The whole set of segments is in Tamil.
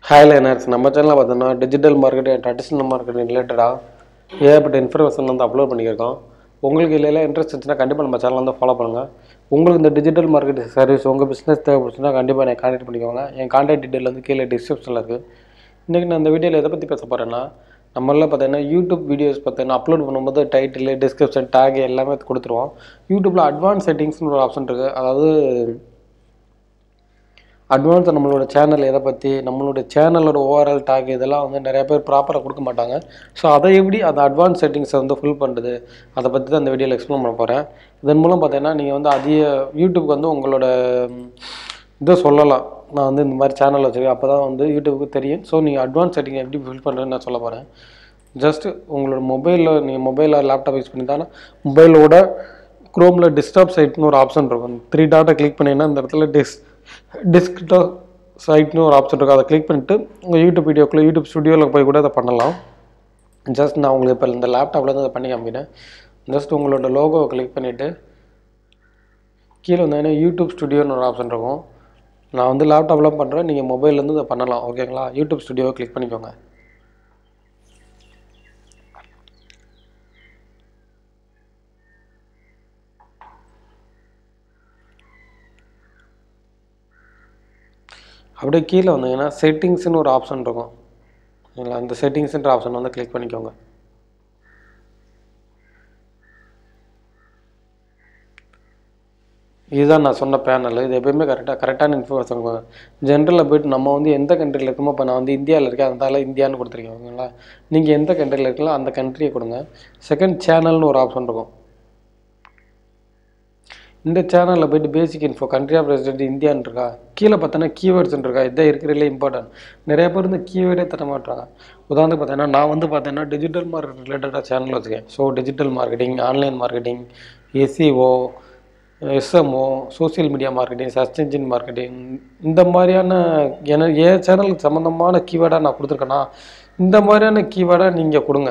ஹாய் லைனர்ஸ் நம்ம சேனலில் பார்த்தோம்னா டிஜிட்டல் மார்க்கெட்டிங் ட்ரெடிஷ்னல் மார்க்கெட்டிங் ரிலேட்டடாக ஏகப்பட்ட இன்ஃபர்மேஷன் வந்து அப்லோட் பண்ணியிருக்கோம் உங்களுக்கு இதில் இன்ட்ரெஸ்ட் இருந்துச்சுன்னா கண்டிப்பாக நம்ம சேனல் வந்து ஃபாலோ பண்ணுங்கள் உங்களுக்கு இந்த டிஜிட்டல் மார்க்கெட்டிங் சர்வீஸ் உங்கள் பிஸ்னஸ் தேவைப்படுச்சுன்னா கண்டிப்பாக என்னை கான்டாக்ட் பண்ணிக்கோங்க என் கான்டாக்ட் டீட்டெயில் வந்து கீழே டிஸ்கிரிப்ஷனில் இருக்குது இன்றைக்கி நான் இந்த வீடியோவில் எதை பற்றி பேச போகிறேன்னா நம்மள பார்த்தீங்கன்னா யூடியூப் வீடியோஸ் பார்த்தீங்கன்னா அப்லோட் பண்ணும்போது டைட்டில் டிஸ்கிரிப்ஷன் டேக் எல்லாமே கொடுத்துருவோம் யூடியூப்பில் அட்வான்ஸ் செட்டிங்ஸ்னு ஒரு ஆப்ஷன் இருக்குது அதாவது அட்வான்ஸ் நம்மளோட சேனல் எதை பற்றி நம்மளோட சேனலோட ஓவரால் டேக் இதெல்லாம் வந்து நிறைய பேர் ப்ராப்பராக கொடுக்க மாட்டாங்க ஸோ அதை எப்படி அந்த அட்வான்ஸ் செட்டிங்ஸை வந்து ஃபில் பண்ணுறது அதை பற்றி தான் இந்த வீடியோவில் எக்ஸ்பிளைன் பண்ண போகிறேன் இதன் மூலம் பார்த்தீங்கன்னா நீங்கள் வந்து அதிக யூடியூப்க்கு வந்து உங்களோட ம், இதை சொல்லலாம் நான் வந்து இந்த மாதிரி சேனல் வச்சுருக்கேன் அப்போ தான் வந்து யூடியூபுக்கு தெரியும் ஸோ நீங்கள் அட்வான்ஸ் செட்டிங் எப்படி ஃபில் பண்ணுறதுன்னு நான் சொல்ல போகிறேன் ஜஸ்ட்டு உங்களோட மொபைலில் நீங்கள் மொபைலில் லேப்டாப் யூஸ் பண்ணி தானே மொபைலோட குரோமில் டிஸ்டாப் சைட்னு ஒரு ஆப்ஷன் இருக்கும் த்ரீ டாட்டை கிளிக் பண்ணிங்கன்னா இந்த இடத்துல டிஸ் டிஸ்க்டாப் சைட்னு ஒரு ஆப்ஷன் இருக்கும் அதை கிளிக் பண்ணிட்டு உங்கள் யூடியூப் வீடியோக்குள்ளே யூடியூப் ஸ்டுடியோவில் போய் கூட அதை பண்ணலாம் ஜஸ்ட் நான் உங்களுக்கு இப்போ இந்த லேப்டாப்பில் இருந்து அதை பண்ணி காமிக்கிறேன் ஜஸ்ட் உங்களோட லோகோவை கிளிக் பண்ணிவிட்டு கீழே வந்தீங்கன்னா யூடியூப் ஸ்டுடியோன்னு ஒரு ஆப்ஷன் இருக்கும் நான் வந்து லேப்டாப்பில் பண்ணுறேன் நீங்கள் மொபைல்லேருந்து இதை பண்ணலாம் ஓகேங்களா யூடியூப் ஸ்டுடியோவை கிளிக் பண்ணிக்கோங்க அப்படியே கீழே வந்தீங்கன்னா செட்டிங்ஸ்னு ஒரு ஆப்ஷன் இருக்கும் இல்லை அந்த செட்டிங்ஸ்ன்ற ஆப்ஷன் வந்து கிளிக் பண்ணிக்கோங்க இதுதான் நான் சொன்ன பேனல் இது எப்பயுமே கரெக்டாக கரெக்டான இன்ஃபர்மேஷன் ஜென்ரலில் போயிட்டு நம்ம வந்து எந்த கண்ட்ரியில் இருக்கோமோ இப்போ நான் வந்து இந்தியாவில் இருக்கேன் அதனால இந்தியான்னு கொடுத்துருக்கேன் ஓகேங்களா நீங்கள் எந்த கண்ட்ரியில் இருக்கீங்களோ அந்த கண்ட்ரியை கொடுங்க செகண்ட் சேனல்னு ஒரு ஆப்ஷன் இருக்கும் இந்த சேனலில் போயிட்டு basic info country of resident இந்தியான்னு இருக்கா கீழே பார்த்தோன்னா கீவேர்ட்ஸ் இருக்கா இதான் இருக்கிறதுல இம்பார்ட்டன்ட் நிறைய பேர் இந்த கீவேர்டே தர மாட்டாங்க உதாரணத்துக்கு பார்த்தீங்கன்னா நான் வந்து பார்த்தீங்கன்னா டிஜிட்டல் மார்க்கெட் ரிலேட்டடாக சேனல் வச்சுக்கேன் so digital marketing online marketing SEO SMO social media marketing search engine marketing இந்த மாதிரியான என என் சேனலுக்கு சம்மந்தமான கீவேர்டாக நான் கொடுத்துருக்கேன்னா இந்த மாதிரியான கீவேர்டாக நீங்கள் கொடுங்க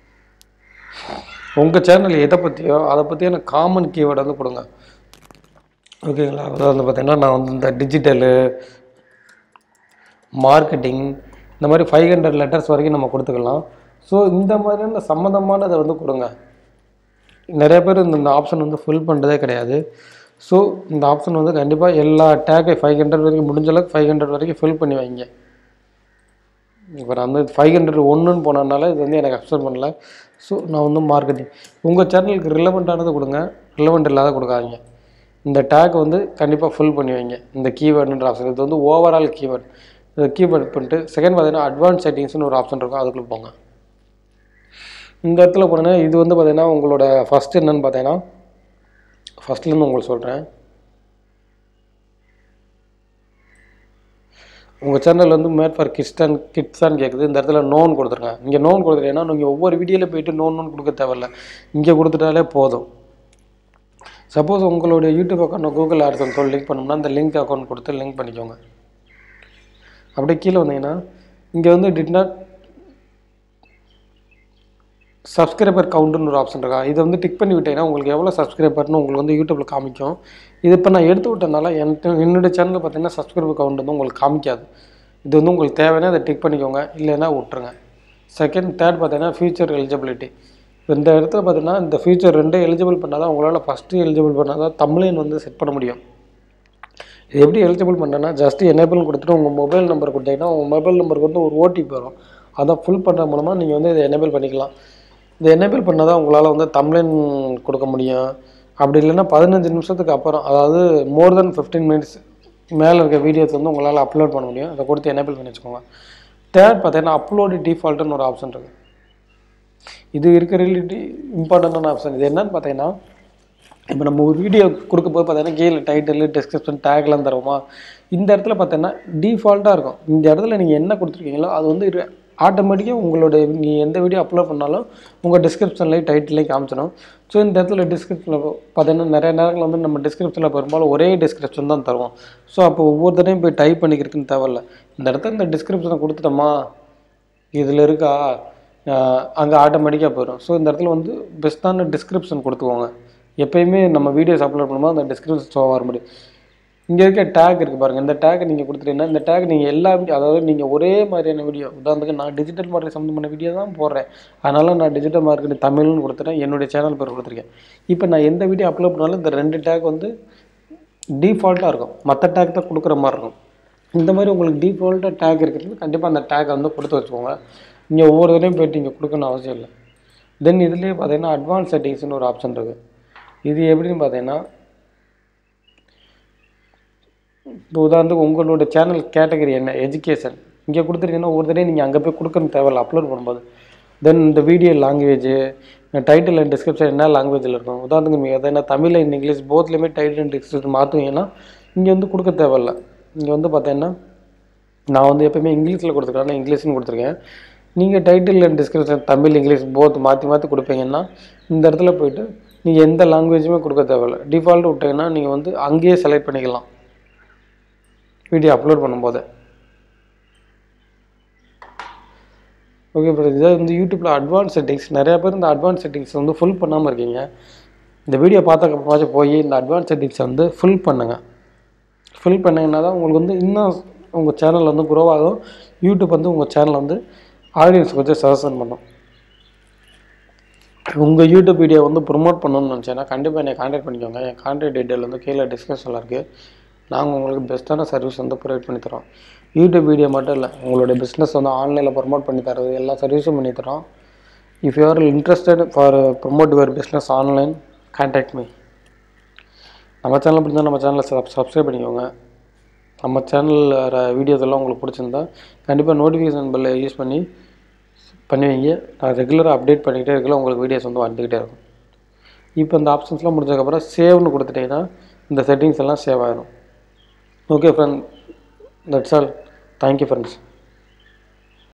உங்கள் சேனல் எதை பற்றியோ அதை பற்றியான காமன் கீவேர்டை வந்து கொடுங்க ஓகேங்களா அதாவது வந்து பார்த்தீங்கன்னா நான் வந்து இந்த டிஜிட்டலு மார்க்கெட்டிங் இந்த மாதிரி ஃபைவ் ஹண்ட்ரட் லெட்டர்ஸ் வரைக்கும் நம்ம கொடுத்துக்கலாம் ஸோ இந்த மாதிரியான சம்மந்தமானதை வந்து கொடுங்க நிறைய பேர் இந்த இந்த ஆப்ஷன் வந்து ஃபில் பண்ணுறதே கிடையாது ஸோ இந்த ஆப்ஷன் வந்து கண்டிப்பாக எல்லா டேக்கை ஃபைவ் ஹண்ட்ரட் வரைக்கும் முடிஞ்ச அளவுக்கு ஃபைவ் ஹண்ட்ரட் வரைக்கும் ஃபில் பண்ணி வைங்க இப்போ நான் வந்து ஃபைவ் ஹண்ட்ரட் ஒன்றுன்னு போனதுனால இது வந்து எனக்கு அக்செப்ட் பண்ணல ஸோ நான் வந்து மார்க்கெட்டிங் உங்கள் சேனலுக்கு ரிலவெண்ட்டானது கொடுங்க ரிலவெண்ட் இல்லாத கொடுக்காதீங்க இந்த டேக் வந்து கண்டிப்பாக ஃபில் பண்ணி வைங்க இந்த கீவேர்டுன்ற ஆப்ஷன் இது வந்து ஓவரால் கீவேர்ட் இதை கீவேர்ட் பண்ணிட்டு செகண்ட் பார்த்தீங்கன்னா அட்வான்ஸ் செட்டிங்ஸ்னு ஒரு ஆப்ஷன் இருக்கும் அதுக்குள்ளே போங்க இந்த இடத்துல போனீங்கன்னா இது வந்து பார்த்தீங்கன்னா உங்களோட ஃபஸ்ட் என்னன்னு பார்த்தீங்கன்னா ஃபஸ்ட்லேருந்து உங்களுக்கு சொல்கிறேன் உங்கள் சேனல் வந்து மேட் ஃபார் கிட்ஸ்டன் கிட்ஸான்னு கேட்குது இந்த இடத்துல நோன் கொடுத்துருங்க இங்கே நோன் கொடுத்துட்டீங்கன்னா நீங்கள் ஒவ்வொரு வீடியோவில் போயிட்டு நோன் நோன் கொடுக்க தேவையில்ல இங்கே கொடுத்துட்டாலே போதும் சப்போஸ் உங்களுடைய யூடியூப் அக்கௌண்ட் கூகுள் ஆட்ஸ் சொல்லி லிங்க் பண்ணோம்னா அந்த லிங்க் அக்கௌண்ட் கொடுத்து லிங்க் பண்ணிக்கோங்க அப்படியே கீழே வந்தீங்கன்னா இங்கே வந்து டிட் நாட் சப்ஸ்கிரைபர் கவுண்ட்னு ஒரு ஆப்ஷன் இருக்கா இதை வந்து டிக் பண்ணி விட்டீங்கன்னா உங்களுக்கு எவ்வளோ சப்ஸ்கிரைபர்னு உங்களுக்கு வந்து யூடியூப்பில் காமிக்கும் இது இப்போ நான் எடுத்து விட்டனால எனக்கு என்னுடைய சேனலில் பார்த்தீங்கன்னா சப்ஸ்கிரைபர் கவுண்ட் வந்து உங்களுக்கு காமிக்காது இது வந்து உங்களுக்கு தேவைன்னா அதை டிக் பண்ணிக்கோங்க இல்லைன்னா விட்டுருங்க செகண்ட் தேர்ட் பார்த்தீங்கன்னா ஃபியூச்சர் எலிஜிபிலிட்டி இந்த இடத்துல பார்த்தீங்கன்னா இந்த ஃபியூச்சர் ரெண்டும் எலிஜிபிள் பண்ணால் தான் உங்களால் ஃபஸ்ட்டு எலிஜிபிள் பண்ணால் தான் தமிழின் வந்து செட் பண்ண முடியும் இது எப்படி எலிஜிபிள் பண்ணுறேன்னா ஜஸ்ட் எனேபிள் கொடுத்துட்டு உங்கள் மொபைல் நம்பர் கொடுத்தீங்கன்னா உங்கள் மொபைல் நம்பருக்கு வந்து ஒரு ஓடிபி வரும் அதை ஃபுல் பண்ணுற மூலமாக நீங்கள் வந்து இதை எனேபிள் பண்ணிக்கலாம் இதை எனேபிள் பண்ணால் தான் உங்களால் வந்து தமிழின் கொடுக்க முடியும் அப்படி இல்லைன்னா பதினஞ்சு நிமிஷத்துக்கு அப்புறம் அதாவது மோர் தென் ஃபிஃப்டீன் மினிட்ஸ் மேலே இருக்க வீடியோஸ் வந்து உங்களால் அப்லோட் பண்ண முடியும் அதை கொடுத்து எனேபிள் பண்ணி வச்சுக்கோங்க தேர்ட் பார்த்தீங்கன்னா அப்லோடு டிஃபால்ட்டுன்னு ஒரு ஆப்ஷன் இருக்குது இது இருக்கிற இம்பார்ட்டண்ட்டான ஆப்ஷன் இது என்னன்னு பார்த்தீங்கன்னா இப்போ நம்ம ஒரு வீடியோ கொடுக்க போது பார்த்தீங்கன்னா கீழே டைட்டில் டிஸ்கிரிப்ஷன் டேக்லாம் தருவோமா இந்த இடத்துல பார்த்தீங்கன்னா டிஃபால்ட்டாக இருக்கும் இந்த இடத்துல நீங்கள் என்ன கொடுத்துருக்கீங்களோ அது வந்து ஆட்டோமேட்டிக்காக உங்களோட நீ எந்த வீடியோ அப்லோட் பண்ணாலும் உங்கள் டிஸ்கிரிப்ஷன்லேயும் டைட்டிலையும் காமிச்சிடும் ஸோ இந்த இடத்துல டிஸ்கிரிப்ஷனில் பார்த்தீங்கன்னா நிறைய நேரங்கள் வந்து நம்ம டிஸ்கிரிப்ஷனில் பெரும்பாலும் ஒரே டிஸ்கிரிப்ஷன் தான் தருவோம் ஸோ அப்போ ஒவ்வொரு தடையும் போய் டைப் பண்ணிக்கிறதுக்குன்னு தேவையில்ல இந்த இடத்துல இந்த டிஸ்கிரிப்ஷனை கொடுத்துட்டோமா இதில் இருக்கா அங்கே ஆட்டோமேட்டிக்காக போயிடும் ஸோ இந்த இடத்துல வந்து பெஸ்ட்டான டிஸ்கிரிப்ஷன் கொடுத்துக்கோங்க எப்பயுமே நம்ம வீடியோஸ் அப்லோட் பண்ணும்போது அந்த டிஸ்கிரிப்ஷன் ஷோ வர முடியும் இங்கே இருக்க டேக் இருக்குது பாருங்கள் இந்த டேக் நீங்கள் கொடுத்துட்டீங்கன்னா இந்த டேக் நீங்கள் எல்லா வீடியோ அதாவது நீங்கள் ஒரே மாதிரியான வீடியோ உதாரணத்துக்கு நான் டிஜிட்டல் மார்க்கெட் சம்மந்தமான வீடியோ தான் போடுறேன் அதனால் நான் டிஜிட்டல் மார்க்கெட் தமிழ்னு கொடுத்துட்டேன் என்னுடைய சேனல் பேர் கொடுத்துருக்கேன் இப்போ நான் எந்த வீடியோ அப்லோட் பண்ணாலும் இந்த ரெண்டு டேக் வந்து டிஃபால்ட்டாக இருக்கும் மற்ற டேக் தான் கொடுக்குற மாதிரி இருக்கும் இந்த மாதிரி உங்களுக்கு டிஃபால்ட்டாக டேக் இருக்கிறது கண்டிப்பாக அந்த டேக்கை வந்து கொடுத்து வச்சுக்கோங்க நீங்கள் ஒவ்வொரு தடவையும் போயிட்டு இங்கே கொடுக்கணும் அவசியம் இல்லை தென் இதுலேயே பார்த்தீங்கன்னா அட்வான்ஸ் செட்டிங்ஸ்னு ஒரு ஆப்ஷன் இருக்குது இது எப்படின்னு பார்த்தீங்கன்னா இப்போ உதாரணத்துக்கு உங்களோட சேனல் கேட்டகரி என்ன எஜுகேஷன் இங்கே கொடுத்துருக்கீங்கன்னா ஒரு தடவை நீங்கள் அங்கே போய் கொடுக்கணும் தேவையில்ல அப்லோட் பண்ணும்போது தென் இந்த video language title and description என்ன லாங்குவேஜில் இருக்கும் உதாரணத்துக்கு நீங்கள் எதனா தமிழ் அண்ட் இங்கிலீஷ் போத்லேயுமே டைட்டில் அண்ட் டிஸ்கிரிப்ஷன் மாற்றுவீங்கன்னா இங்கே வந்து கொடுக்க தேவையில்ல இங்கே வந்து பார்த்தீங்கன்னா நான் வந்து எப்போயுமே இங்கிலீஷில் கொடுத்துருக்கேன் இங்கிலீஷ்னு கொடுத்துருக்கேன் நீங்கள் title and description Tamil English both மாற்றி மாற்றி கொடுப்பீங்கன்னா இந்த இடத்துல போயிட்டு நீங்கள் எந்த லாங்குவேஜுமே கொடுக்க தேவையில்ல டிஃபால்ட் விட்டீங்கன்னா நீங்கள் வந்து அங்கேயே செலக்ட் பண்ணிக்கலாம் வீடியோ அப்லோட் பண்ணும்போது ஓகே ப்ரோ இதை வந்து யூடியூப்பில் அட்வான்ஸ் செட்டிங்ஸ் நிறையா பேர் இந்த அட்வான்ஸ் செட்டிங்ஸ் வந்து ஃபுல் பண்ணாமல் இருக்கீங்க இந்த வீடியோ பார்த்தக்கப்புறமாச்சும் போய் இந்த அட்வான்ஸ் செட்டிங்ஸை வந்து ஃபுல் பண்ணுங்கள் ஃபில் பண்ணிங்கன்னா தான் உங்களுக்கு வந்து இன்னும் உங்கள் சேனல் வந்து க்ரோ ஆகும் யூடியூப் வந்து உங்கள் சேனல் வந்து ஆடியன்ஸ் கொஞ்சம் சஜஷன் பண்ணும் உங்கள் யூடியூப் வீடியோ வந்து ப்ரொமோட் பண்ணணும்னு நினச்சேன்னா கண்டிப்பாக என்னை காண்டாக்ட் பண்ணிக்கோங்க என் கான்டாக்ட் டீட்டெயில் வந்து கீழே டிஸ்கிரிப்ஷனில் இருக்குது நாங்கள் உங்களுக்கு பெஸ்ட்டான சர்வீஸ் வந்து ப்ரொவைட் பண்ணி தரோம் யூடியூப் வீடியோ மட்டும் இல்லை உங்களுடைய பிஸ்னஸ் வந்து ஆன்லைனில் ப்ரொமோட் பண்ணி தரது எல்லா சர்வீஸும் பண்ணி தரோம் if you are interested for promote your business online contact me நம்ம சேனல் பிடிச்சா நம்ம சேனலை சப் சப்ஸ்கிரைப் பண்ணிக்கோங்க நம்ம சேனலில் வர வீடியோஸ் எல்லாம் உங்களுக்கு பிடிச்சிருந்தா கண்டிப்பாக நோட்டிஃபிகேஷன் பெல்லை யூஸ் பண்ணி பண்ணுவீங்க நான் ரெகுலராக அப்டேட் பண்ணிக்கிட்டே இருக்கல உங்களுக்கு வீடியோஸ் வந்து வந்துக்கிட்டே இருக்கும் இப்போ இந்த ஆப்ஷன்ஸ்லாம் முடிஞ்சதுக்கப்புறம் சேவ்னு கொடுத்துட்டிங்கன்னா இந்த செட்டிங்ஸ் எல்லாம் சேவ் ஆயிடும் okay friend that's all thank you friends